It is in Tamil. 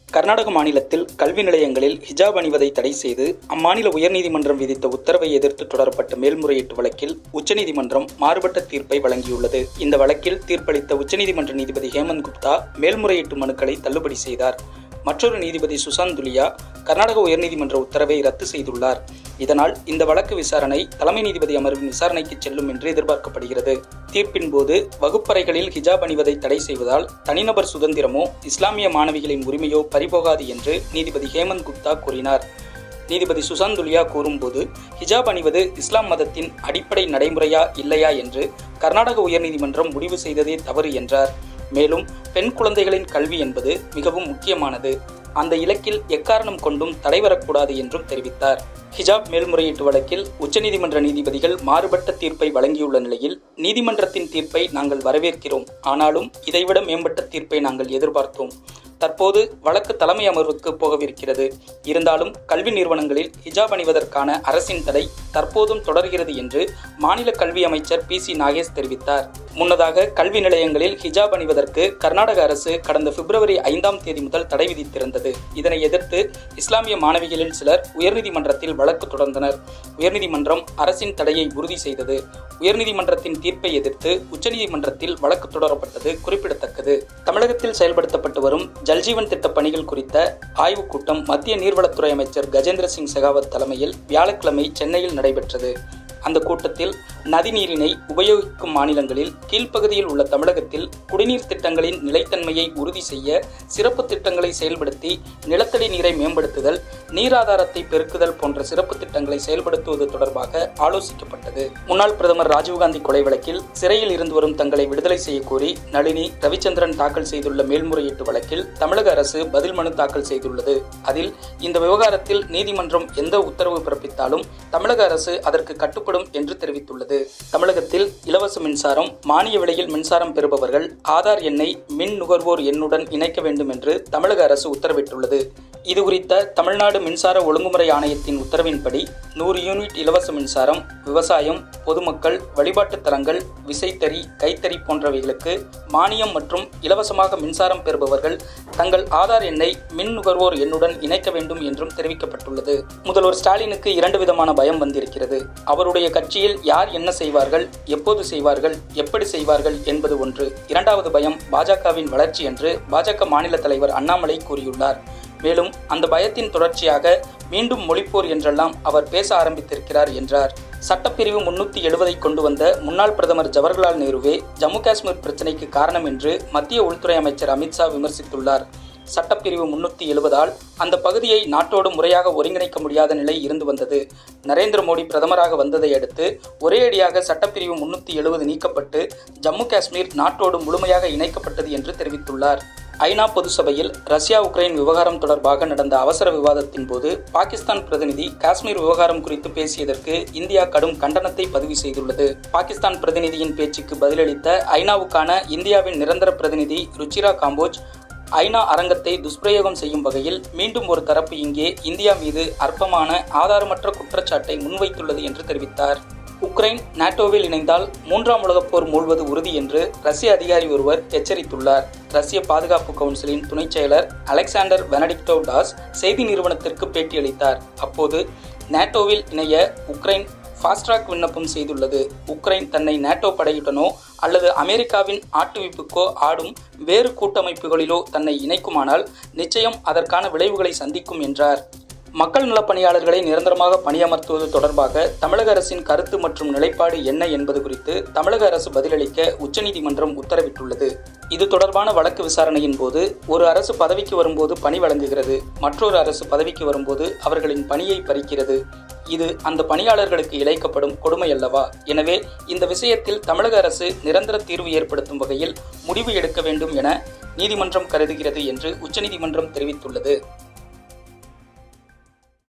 கர்நாடக மாநிலத்தில் கல்வி நிலையங்களில் ஹிஜாப் அணிவதை தடை செய்து அம்மாநில உயர்நீதிமன்றம் விதித்த உத்தரவை எதிர்த்து தொடரப்பட்ட மேல்முறையீட்டு வழக்கில் உச்சநீதிமன்றம் மாறுபட்ட தீர்ப்பை வழங்கியுள்ளது இந்த வழக்கில் தீர்ப்பளித்த உச்சநீதிமன்ற நீதிபதி ஹேமந்த் குப்தா மேல்முறையீட்டு மனுக்களை தள்ளுபடி செய்தார் மற்றொரு நீதிபதி சுசாந்த் துலியா கர்நாடக உயர்நீதிமன்ற உத்தரவை ரத்து செய்துள்ளார் இதனால் இந்த வழக்கு விசாரணை தலைமை நீதிபதி அமர்வின் விசாரணைக்கு செல்லும் என்று எதிர்பார்க்கப்படுகிறது தீர்ப்பின் போது வகுப்பறைகளில் ஹிஜாப் அணிவதை தடை செய்வதால் தனிநபர் சுதந்திரமோ இஸ்லாமிய மாணவிகளின் உரிமையோ பறிபோகாது என்று நீதிபதி ஹேமந்த் குப்தா கூறினார் நீதிபதி சுசாந்த் துலியா கூறும்போது ஹிஜாப் அணிவது இஸ்லாம் மதத்தின் அடிப்படை நடைமுறையா இல்லையா என்று கர்நாடக உயர்நீதிமன்றம் முடிவு செய்ததே தவறு என்றார் மேலும் பெண் குழந்தைகளின் கல்வி என்பது மிகவும் முக்கியமானது அந்த இலக்கில் எக்காரணம் கொண்டும் தடை வரக்கூடாது என்றும் தெரிவித்தார் ஹிஜாப் மேல்முறையீட்டு வழக்கில் உச்சநீதிமன்ற நீதிபதிகள் மாறுபட்ட தீர்ப்பை வழங்கியுள்ள நிலையில் நீதிமன்றத்தின் தீர்ப்பை நாங்கள் வரவேற்கிறோம் ஆனாலும் இதைவிட மேம்பட்ட தீர்ப்பை நாங்கள் எதிர்பார்த்தோம் தற்போது வழக்கு தலைமை அமர்வுக்கு போகவிருக்கிறது இருந்தாலும் கல்வி நிறுவனங்களில் ஹிஜாப் அணிவதற்கான அரசின் தடை தற்போதும் தொடர்கிறது என்று மாநில கல்வி அமைச்சர் பி சி நாகேஷ் தெரிவித்தார் முன்னதாக கல்வி நிலையங்களில் ஹிஜாப் அணிவதற்கு கர்நாடக அரசு கடந்த பிப்ரவரி ஐந்தாம் தேதி முதல் தடை விதித்திருந்தது இதனை எதிர்த்து இஸ்லாமிய மாணவிகளில் சிலர் உயர்நீதிமன்றத்தில் வழக்கு தொடர்ந்தனர் உயர்நீதிமன்றம் அரசின் தடையை உறுதி செய்தது உயர்நீதிமன்றத்தின் தீர்ப்பை எதிர்த்து உச்சநீதிமன்றத்தில் வழக்கு தொடரப்பட்டது குறிப்பிடத்தக்கது தமிழகத்தில் செயல்படுத்தப்பட்டு வரும் ஜல்ஜீவன் திட்ட பணிகள் குறித்த ஆய்வுக் கூட்டம் மத்திய நீர்வளத்துறை அமைச்சர் கஜேந்திர சிங் செகாவத் தலைமையில் வியாழக்கிழமை சென்னையில் நடைபெற்றது அந்த கூட்டத்தில் நதிநீரினை உபயோகிக்கும் மாநிலங்களில் கீழ்ப்பகுதியில் உள்ள தமிழகத்தில் குடிநீர் திட்டங்களின் நிலைத்தன்மையை உறுதி செய்ய சிறப்பு திட்டங்களை செயல்படுத்தி நிலத்தடி நீரை மேம்படுத்துதல் நீராதாரத்தை பெருக்குதல் போன்ற சிறப்பு திட்டங்களை செயல்படுத்துவது தொடர்பாக ஆலோசிக்கப்பட்டது முன்னாள் பிரதமர் ராஜீவ்காந்தி கொலை வழக்கில் சிறையில் இருந்து வரும் தங்களை விடுதலை செய்ய கோரி நளினி ரவிச்சந்திரன் தாக்கல் செய்துள்ள மேல்முறையீட்டு வழக்கில் தமிழக அரசு பதில் மனு தாக்கல் செய்துள்ளது அதில் இந்த விவகாரத்தில் நீதிமன்றம் எந்த உத்தரவு பிறப்பித்தாலும் தமிழக அரசு அதற்கு கட்டுப்படும் என்று தெரிவித்துள்ளது தமிழகத்தில் இலவச மின்சாரம் மானிய விலையில் மின்சாரம் பெறுபவர்கள் ஆதார் எண்ணை மின் நுகர்வோர் எண்ணுடன் இணைக்க வேண்டும் என்று தமிழக அரசு உத்தரவிட்டுள்ளது இது குறித்த தமிழ்நாடு மின்சார ஒழுங்குமுறை ஆணையத்தின் உத்தரவின்படி நூறு யூனிட் இலவச மின்சாரம் விவசாயம் பொதுமக்கள் வழிபாட்டுத் தலங்கள் விசைத்தறி கைத்தறி போன்றவைகளுக்கு மானியம் மற்றும் இலவசமாக மின்சாரம் பெறுபவர்கள் தங்கள் ஆதார் எண்ணை மின் நுகர்வோர் எண்ணுடன் இணைக்க வேண்டும் என்றும் தெரிவிக்கப்பட்டுள்ளது முதல்வர் ஸ்டாலினுக்கு இரண்டு விதமான பயம் வந்திருக்கிறது அவருடைய கட்சியில் யார் என்ன செய்வார்கள் எப்போது செய்வார்கள் எப்படி செய்வார்கள் என்பது ஒன்று இரண்டாவது பயம் பாஜகவின் வளர்ச்சி என்று பாஜக மாநில தலைவர் அண்ணாமலை கூறியுள்ளார் மேலும் அந்த பயத்தின் தொடர்ச்சியாக மீண்டும் மொழிப்போர் என்றெல்லாம் அவர் பேச ஆரம்பித்திருக்கிறார் என்றார் சட்டப்பிரிவு முன்னூத்தி எழுபதை கொண்டு வந்த முன்னாள் பிரதமர் ஜவஹர்லால் நேருவே ஜம்மு காஷ்மீர் பிரச்சினைக்கு காரணம் என்று மத்திய உள்துறை அமைச்சர் அமித்ஷா விமர்சித்துள்ளார் சட்டப்பிரிவு முன்னூத்தி எழுபதால் அந்த பகுதியை நாட்டோடு முறையாக ஒருங்கிணைக்க முடியாத நிலை இருந்து வந்தது நரேந்திர மோடி பிரதமராக வந்ததை அடுத்து ஒரேயடியாக சட்டப்பிரிவு முன்னூத்தி எழுபது நீக்கப்பட்டு ஜம்மு காஷ்மீர் நாட்டோடு முழுமையாக இணைக்கப்பட்டது என்று தெரிவித்துள்ளார் ஐநா பொது சபையில் ரஷ்யா உக்ரைன் விவகாரம் தொடர்பாக நடந்த அவசர விவாதத்தின் போது பாகிஸ்தான் பிரதிநிதி காஷ்மீர் விவகாரம் குறித்து பேசியதற்கு இந்தியா கடும் கண்டனத்தை பதிவு செய்துள்ளது பாகிஸ்தான் பிரதிநிதியின் பேச்சுக்கு பதிலளித்த ஐநாவுக்கான இந்தியாவின் நிரந்தர பிரதிநிதி ருச்சிரா காம்போஜ் ஐநா அரங்கத்தை துஷ்பிரயோகம் செய்யும் வகையில் மீண்டும் ஒரு தரப்பு இங்கே இந்தியா மீது அற்பமான ஆதாரமற்ற குற்றச்சாட்டை முன்வைத்துள்ளது என்று தெரிவித்தார் உக்ரைன் நாட்டோவில் இணைந்தால் மூன்றாம் உலகப் போர் மூழ்வது உறுதி என்று ரஷ்ய அதிகாரி ஒருவர் எச்சரித்துள்ளார் ரஷ்ய பாதுகாப்பு கவுன்சிலின் துணைச் செயலர் அலெக்சாண்டர் பெனடிக்டோவ் டாஸ் செய்தி நிறுவனத்திற்கு பேட்டியளித்தார் அப்போது நாட்டோவில் இணைய உக்ரைன் ஃபாஸ்ட்ராக் விண்ணப்பம் செய்துள்ளது உக்ரைன் தன்னை நேட்டோ படையுடனோ அல்லது அமெரிக்காவின் ஆட்டுவிப்புக்கோ ஆடும் வேறு கூட்டமைப்புகளிலோ தன்னை இணைக்குமானால் நிச்சயம் அதற்கான விளைவுகளை சந்திக்கும் என்றார் மக்கள் நலப் பணியாளர்களை நிரந்தரமாக பணியமர்த்துவது தொடர்பாக தமிழக அரசின் கருத்து மற்றும் நிலைப்பாடு என்ன என்பது குறித்து தமிழக அரசு பதிலளிக்க உச்சநீதிமன்றம் உத்தரவிட்டுள்ளது இது தொடர்பான வழக்கு விசாரணையின் போது ஒரு அரசு பதவிக்கு வரும்போது பணி வழங்குகிறது மற்றொரு அரசு பதவிக்கு வரும்போது அவர்களின் பணியை பறிக்கிறது இது அந்த பணியாளர்களுக்கு இழைக்கப்படும் கொடுமை அல்லவா எனவே இந்த விஷயத்தில் தமிழக அரசு நிரந்தர தீர்வு ஏற்படுத்தும் வகையில் முடிவு எடுக்க வேண்டும் என நீதிமன்றம் கருதுகிறது என்று உச்சநீதிமன்றம் தெரிவித்துள்ளது